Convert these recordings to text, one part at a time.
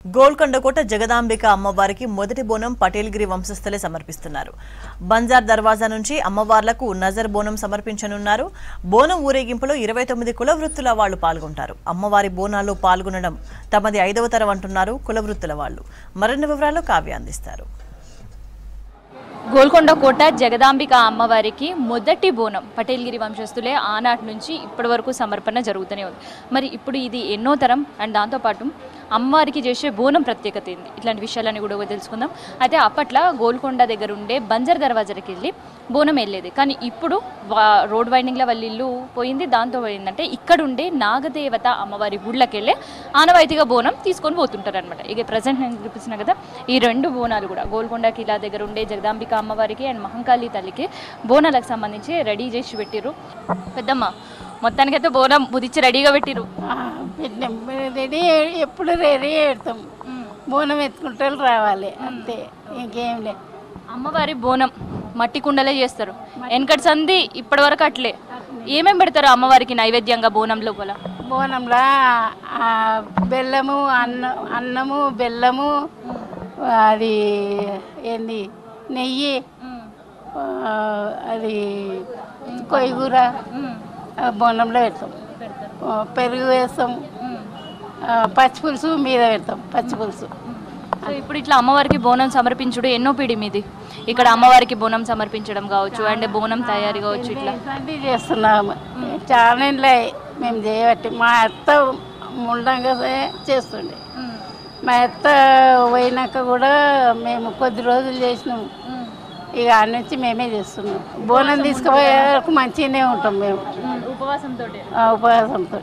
గోల్కొండకోట జగదాంబిక అమ్మవారికి మొదటి బోనం పటేల్గిరి వంశస్థులే సమర్పిస్తున్నారు బంజార్ దర్వాజా నుంచి అమ్మవార్లకు నజర్ బోనం సమర్పించనున్నారు బోనం ఊరేగింపులో ఇరవై తొమ్మిది కుల వృత్తుల వాళ్లు పాల్గొంటారు అమ్మవారి బోనాల్లో పాల్గొనడం తమది ఐదవ తరం అంటున్నారు కుల వృత్తుల వాళ్లు మరిన్ని వివరాలు కావ్య అందిస్తారు గోల్కొండ కోట జగదాంబిక అమ్మవారికి మొదటి బోనం పటేల్గిరి వంశస్థులే ఆనాటి నుంచి ఇప్పటి వరకు సమర్పణ జరుగుతూనే ఉంది మరి ఇప్పుడు ఇది ఎన్నో తరం అండ్ దాంతోపాటు అమ్మవారికి చేసే బోనం ప్రత్యేకత ఏంది ఇట్లాంటి విషయాలన్నీ కూడా తెలుసుకుందాం అయితే అప్పట్లో గోల్కొండ దగ్గర ఉండే బంజర్ దర్వాజాకి వెళ్ళి బోనం వెళ్ళేది కానీ ఇప్పుడు వా- రోడ్ వైండింగ్లో వాళ్ళ ఇల్లు పోయింది దాంతో పోయిందంటే ఇక్కడ ఉండే నాగదేవత అమ్మవారి గుళ్ళకి వెళ్ళి ఆనవాయితీగా బోనం తీసుకొని పోతుంటారు అనమాట ఇక ప్రజెంట్ నేను చూపిస్తున్నా కదా ఈ రెండు బోనాలు కూడా గోల్కొండ కిలా దగ్గర ఉండే జగదాంబిక అమ్మవారికి అండ్ మహంకాళి తల్లికి బోనాలకు సంబంధించి రెడీ చేసి పెట్టిర్రు పెద్దమ్మ మొత్తానికైతే బోనం బుదిచ్చి రెడీగా పెట్టిర్రు ఆ, పెట్టినాం రెడీ ఎప్పుడు రెడీ పెడతాం బోనం ఎత్తుకుంటే రావాలి అంతే ఇంకేం లేదు అమ్మవారి బోనం మట్టి కుండలే చేస్తారు వెనకటి సంది ఇప్పటి వరకు అట్లే ఏమేం పెడతారు అమ్మవారికి నైవేద్యంగా బోనం లోపల బోనంలో ఆ, బెల్లము అన్న అన్నము బెల్లము అది ఏంది నెయ్యి ఆ, అది కొయ్యగూర ఆ, బోనంలో పెడతాం ఆ, పెరుగు వేస్తాం ఆ, పచ్చి పులుసు మీద పెడతాం పచ్చి పులుసు సో ఇప్పుడు ఇట్లా అమ్మవారికి బోనం సమర్పించుడు ఎన్నో పీడి మీది ఇక్కడ అమ్మవారికి బోనం సమర్పించడం కావచ్చు అండ్ బోనం తయారీ కావచ్చు ఇట్లా ఇట్లాంటివి చేస్తున్నాము చాలా ఏళ్ళే మేము చేయబట్టి మా అత్త ముండంగా చేస్తుండే మా అత్త పోయినాక కూడా మేము కొద్ది రోజులు చేసినాము ఇక ఆ నుంచి మేమే చేస్తున్నాం బోనం తీసుకుపోయే వరకు మంచిగానే ఉంటాం మేము ఉపవాసంతో ఆ ఉపవాసంతో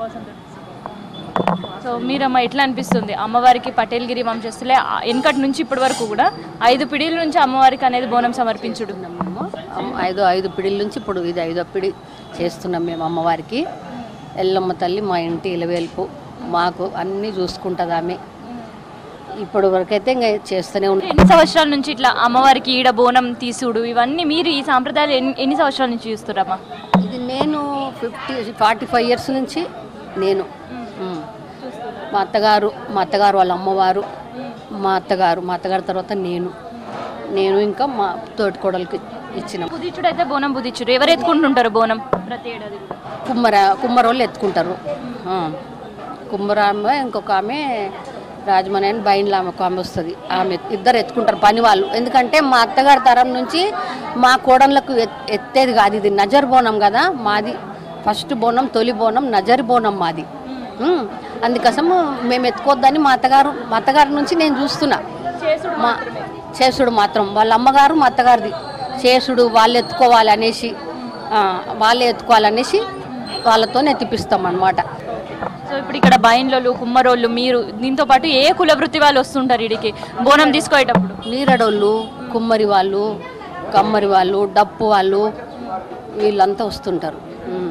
సో మీరమ్మ ఎట్లా అనిపిస్తుంది అమ్మవారికి పటేల్గిరి వంశస్థులే ఆ- వెనకటి నుంచి ఇప్పటి వరకు కూడా ఐదు పిడిల నుంచి అమ్మవారికి అనేది బోనం సమర్పించుడు మేము అమ్- ఐదో ఐదు పిడిల నుంచి ఇప్పుడు ఇది ఐదో పిడి చేస్తున్నాం మేము అమ్మవారికి ఎల్లమ్మ తల్లి మా ఇంటి ఇలవేల్పు మాకు అన్నీ చూసుకుంటుంది ఆమె ఇప్పుడు వరకైతే ఇంకా చేస్తూనే ఉంటాం ఎన్ని సంవత్సరాల నుంచి ఇట్లా అమ్మవారికి ఈడ బోనం తీసుడు ఇవన్నీ మీరు ఈ సాంప్రదాయాలు ఎన్ని ఎన్ని సంవత్సరాల నుంచి చూస్తున్నారమ్మా ఇది నేను ఫిఫ్టీ ఫార్టీ ఫైవ్ ఇయర్స్ నుంచి నేను ఉమ్. మా అత్తగారు మా అత్తగారు వాళ్ళ అమ్మవారు మా అత్తగారు మా అత్తగారి తర్వాత నేను నేను ఇంకా మా తోటి కోడలికి ఇచ్చినాం బుదిచ్చుడు అయితే బోనం బుదిచ్చుడు ఎవరు ఎత్తుకుంటుంటారు బోనం ప్రతి ఏడాది కూడా కుమ్మర కుమ్మరోళ్ళు ఎత్తుకుంటారు ఆ. కుమ్మర ఆమె ఇంకొక ఆమె రాజమణి అని బయన్లో ఆమె ఒక ఆమె వస్తుంది ఆమె ఇద్దరు ఎత్తుకుంటారు పని వాళ్ళు ఎందుకంటే మా అత్తగారి తరం నుంచి మా కోడళ్ళకు ఎత్- ఎత్తేది కాదు ఇది నజర్ బోనం కదా మాది ఫస్ట్ బోనం తొలి బోనం నజర్ బోనం మాది ఉమ్. అందుకోసం మేము ఎత్తుకోవద్దని మా అత్తగారు మా అత్తగారి నుంచి నేను చూస్తున్నా మా చేసుడు మాత్రం వాళ్ళ అమ్మగారు మా అత్తగారిది చేసుడు వాళ్ళు ఎత్తుకోవాలి అనేసి ఆ, వాళ్ళే ఎత్తుకోవాలనేసి వాళ్ళతో ఎత్తిపిస్తాం అనమాట సో ఇప్పుడు ఇక్కడ బయన్లోళ్ళు కుమ్మరోళ్ళు మీరు దీంతో పాటు ఏ కుల వృత్తి వాళ్ళు వస్తుంటారు ఇడికి బోనం తీసుకోయేటప్పుడు నీరడోళ్ళు కుమ్మరి వాళ్ళు కమ్మరి వాళ్ళు డప్పు వాళ్ళు వీళ్ళంతా వస్తుంటారు ఉమ్.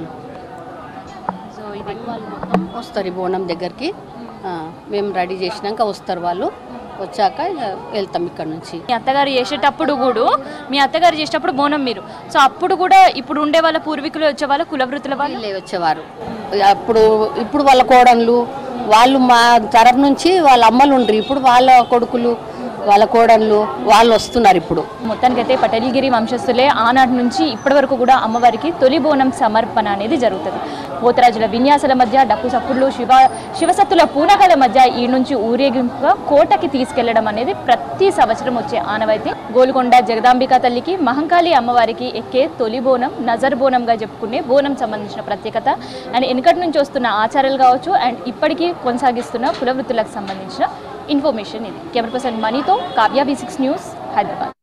సో ఇది వస్తారు ఈ బోనం దగ్గరికి ఆ, మేము రెడీ చేసినాక వస్తారు వాళ్ళు వచ్చాక ఇక వెళ్తాం ఇక్కడ నుంచి మీ అత్తగారు చేసేటప్పుడు కూడా మీ అత్తగారు చేసేటప్పుడు బోనం మీరు సో అప్పుడు కూడా ఇప్పుడు ఉండే వాళ్ళ పూర్వీకులు వచ్చే వాళ్ళ కుల వృత్తుల వాళ్ళు వీళ్ళే వచ్చేవారు అప్పుడు ఇప్పుడు వాళ్ళ కోడళ్ళు వాళ్ళు మా తరఫు నుంచి వాళ్ళ అమ్మలు ఉండ్రు ఇప్పుడు వాళ్ళ కొడుకులు వాళ్ళ కోడళ్ళు వాళ్ళు వస్తున్నారు ఇప్పుడు మొత్తానికైతే పటేల్గిరి వంశస్థులే ఆనాటి నుంచి ఇప్పటి వరకు కూడా అమ్మవారికి తొలి బోనం సమర్పణ అనేది జరుగుతుంది పోతరాజుల విన్యాసాల మధ్య డప్పు సప్పుళ్ళు శివ శివసత్తుల పూనకాల మధ్య ఈ నుంచి ఊరేగింపుగా కోటకి తీసుకెళ్లడం అనేది ప్రతి సంవత్సరం వచ్చే ఆనవాయితీ గోల్కొండ జగదాంబిక తల్లికి మహంకాళి అమ్మవారికి ఎక్కే తొలి బోనం నజర్ బోనంగా చెప్పుకునే బోనం సంబంధించిన ప్రత్యేకత అండ్ వెనకటి నుంచి వస్తున్న ఆచారాలు కావచ్చు అండ్ ఇప్పటికీ కొనసాగిస్తున్న కుల వృత్తులకు సంబంధించిన ఇన్ఫర్మేషన్ ఇది కెమెరా పర్సన్ మనీతో Kavya B six news Hyderabad